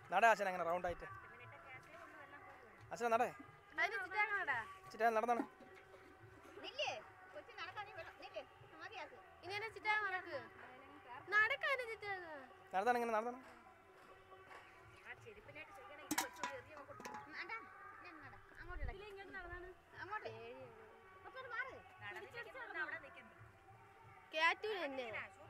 നടേ അച്ഛൻ അങ്ങനെ റൗണ്ട് ആയിട്ട് അച്ഛൻ നടേ അതിന് ചിറ്റാക്കണടാ ചിറ്റാ നടന്നാണ് നില്ലേ കൊച്ചു നടക്കാതെ നില്ലേ മതിയാക്ക് ഇനി എന്നെ ചിറ്റാൻ നടക്ക് നടക്കാന് ചിറ്റാക്ക നടന്നാണ് ഇങ്ങനെ നടന്നാണ് വേണ്ട ഞാൻ നട അങ്ങോട്ട് നടക്ക്. അങ്ങോട്ട് കുറച്ചോട്ട് മാറ് കേറ്റൂല എന്നെ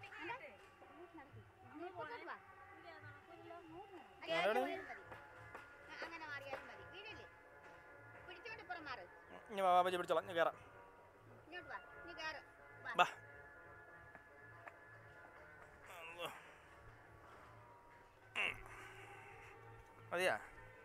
ഇങ്ങോട്ട് വാ. എവിടെ? മതി. ആ, അങ്ങനെ മാറിയാലും മതി വീടില്ലേ പിടിച്ചോണ്ട് ഇപ്പുറം മാറ് ഇനി ബാബാജി പിടിച്ചോളാം ഞാൻ കയറാം ഇങ്ങോട്ട് വാ നീ കയറ് വാ ബാ മതിയാ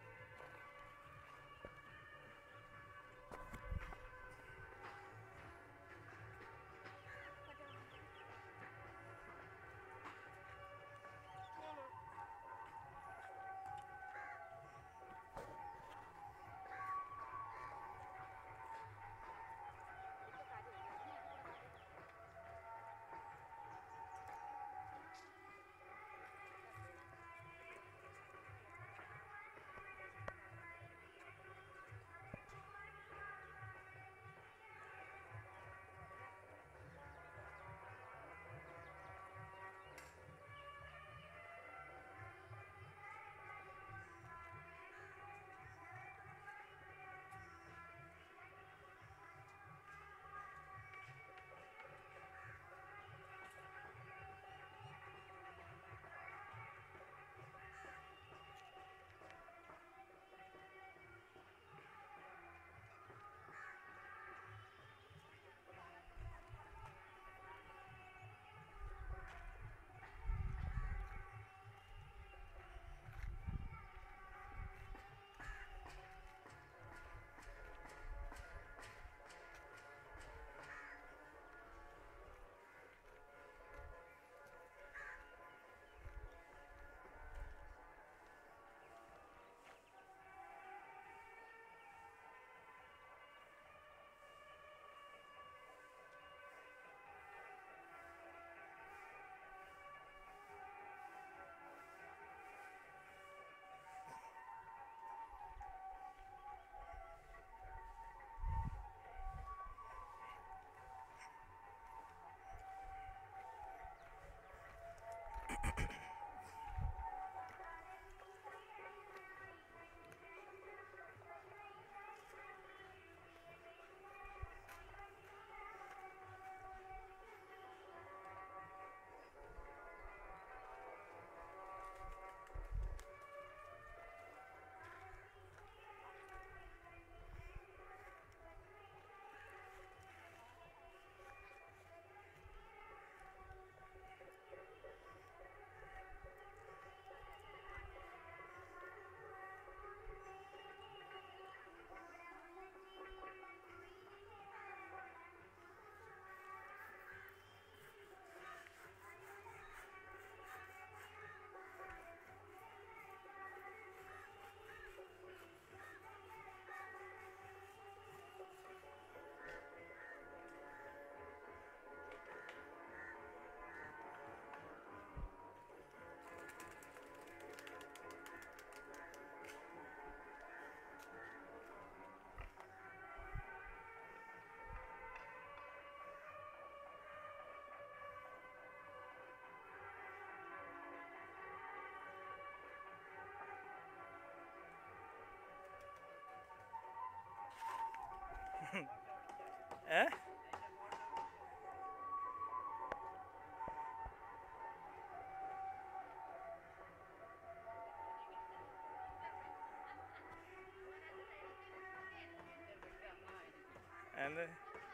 ഏ എന്ത്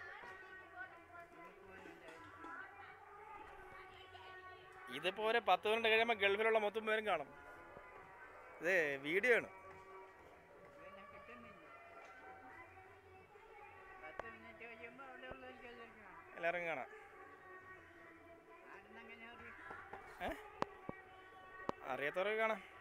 ഇതിപ്പോ ഒരു പത്ത് മിനിറ്റ് കഴിയുമ്പോൾ ഗൾഫിലുള്ള മൊത്തം പേരും കാണും ഇത് വീഡിയോ ആണ് പിന്നെ കിട്ടുന്നില്ല പത്ത് മിനിറ്റ് കഴിയുമ്പോൾ അവിടെ ഉള്ളവർക്ക് എല്ലാവർക്കും കാണാം എല്ലാവരും കാണാം ആടുന്നെങ്ങനെ അറിയും ഏ അറിയാത്തവരൊക്കെ കാണാം